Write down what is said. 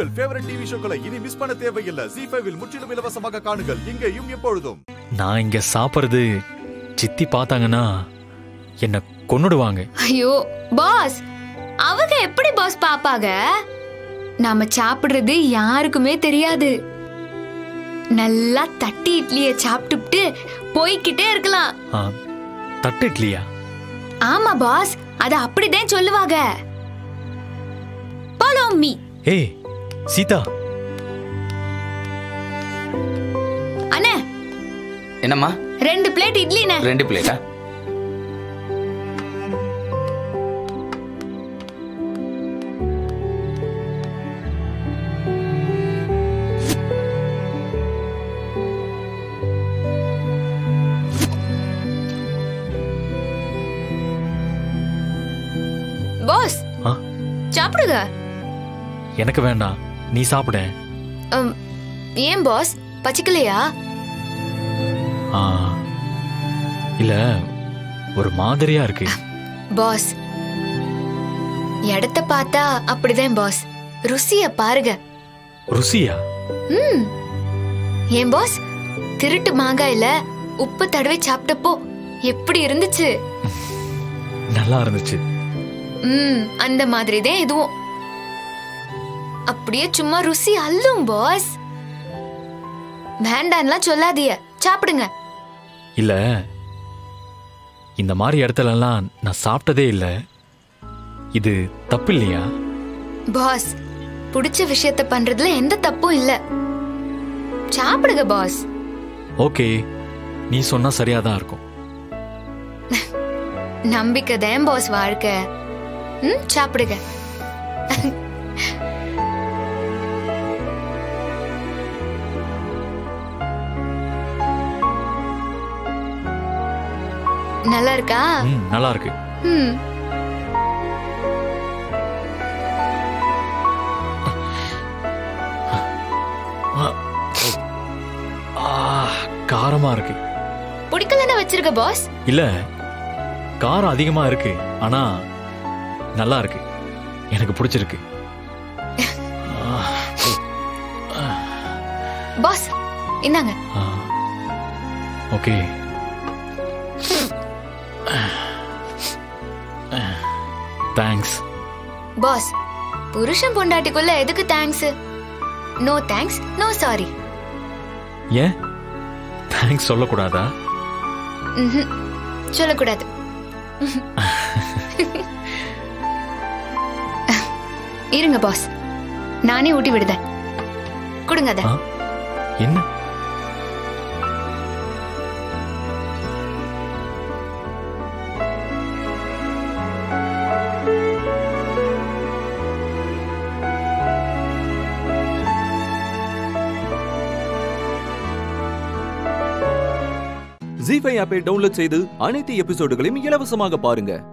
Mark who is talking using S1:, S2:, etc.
S1: உங்கள் favourite TV ஷோக்களை இனி miss பண்ண தேவையில்லை ஜி ஃபைவில் முற்றிலும் இலவசமாக காணுங்கள் இங்கேயும் எப்பொழுதும்
S2: நான் இங்க சாப்பிடுறது சித்தி பார்த்தாங்கன்னா என்ன கொன்னுடுவாங்க
S3: ஐயோ பாஸ் அவங்க எப்படி பாஸ் பாப்பாங்க நாம சாப்பிடுறது யாருக்குமே தெரியாது நல்லா தட்டி இட்லிய சாப்பிட்டுட்டு போய்க்கிட்டே இருக்கலாம்
S2: ஆ, தட்டு இட்லியா
S3: ஆமா பாஸ் அத அப்படிதான் சொல்லுவாங்க ஃபாலோ மீ
S2: ஏய் சீதா
S3: அண்ணே
S4: என்னம்மா
S3: ரெண்டு பிளேட் இட்லிண்ணே
S4: ரெண்டு பிளேட்டா
S3: பாஸ்
S2: ஆ,
S3: சாப்பிடுங்க
S2: எனக்கு வேண்டாம் நீ சாப்பிட
S3: அம், ஏன் பாஸ் பச்சிக்கலையா
S2: ஆ, இல்ல ஒரு மாதிரியா இருக்கு
S3: பாஸ் இடத்த பார்த்தா அப்படிதான் பாஸ் ருசிய பாருங்க
S2: ருசியா
S3: ம் ஏன் பாஸ் திருட்டு மாங்காயில உப்பு தடவை சாப்பிட்டப்போ எப்படி இருந்துச்சு
S2: நல்லா இருந்துச்சு
S3: ம் அந்த மாதிரி தான் இதுவும் அப்படியே சும்மா ருசி அல்லும் பாஸ் வேண்டான்லாம் சொல்லாதீய சாப்பிடுங்க
S2: இல்ல இந்த மாதிரி இடத்துல எல்லாம் நான் சாப்பிட்டதே இல்ல இது தப்பு இல்லையா
S3: பாஸ் பிடிச்ச விஷயத்த பண்றதுல எந்த தப்பும் இல்ல சாப்பிடுங்க பாஸ்
S2: ஓகே நீ சொன்னா சரியா தான் இருக்கும்
S3: நம்பிக்கை தான் பாஸ் வாழ்க்கை ம் சாப்பிடுங்க நல்லா இருக்கா
S2: ம் நல்லா இருக்கு
S3: ம்
S2: ஆ, காரமா இருக்கு
S3: பிடிக்கலன்னு வச்சிருக்க பாஸ்
S2: இல்ல காரம் அதிகமா இருக்கு ஆனா நல்லா இருக்கு எனக்கு பிடிச்சிருக்கு
S3: பாஸ் இந்தாங்க
S2: ஓகே தேங்க்ஸ்
S3: பாஸ் புருஷன் பொண்டாட்டிக்குள்ள எதுக்கு thanks no thanks no sorry
S2: ஏன் தேங்க்ஸ் சொல்லக்கூடாதா
S3: சொல்லக்கூடாது இருங்க பாஸ் நானே ஊட்டி விடுதேன் கொடுங்க அத
S2: ஆ? என்ன
S5: ஜி ஃபைவ் ஆப்பை டவுன்லோட் செய்து அனைத்து எபிசோடுகளையும் இலவசமாக பாருங்க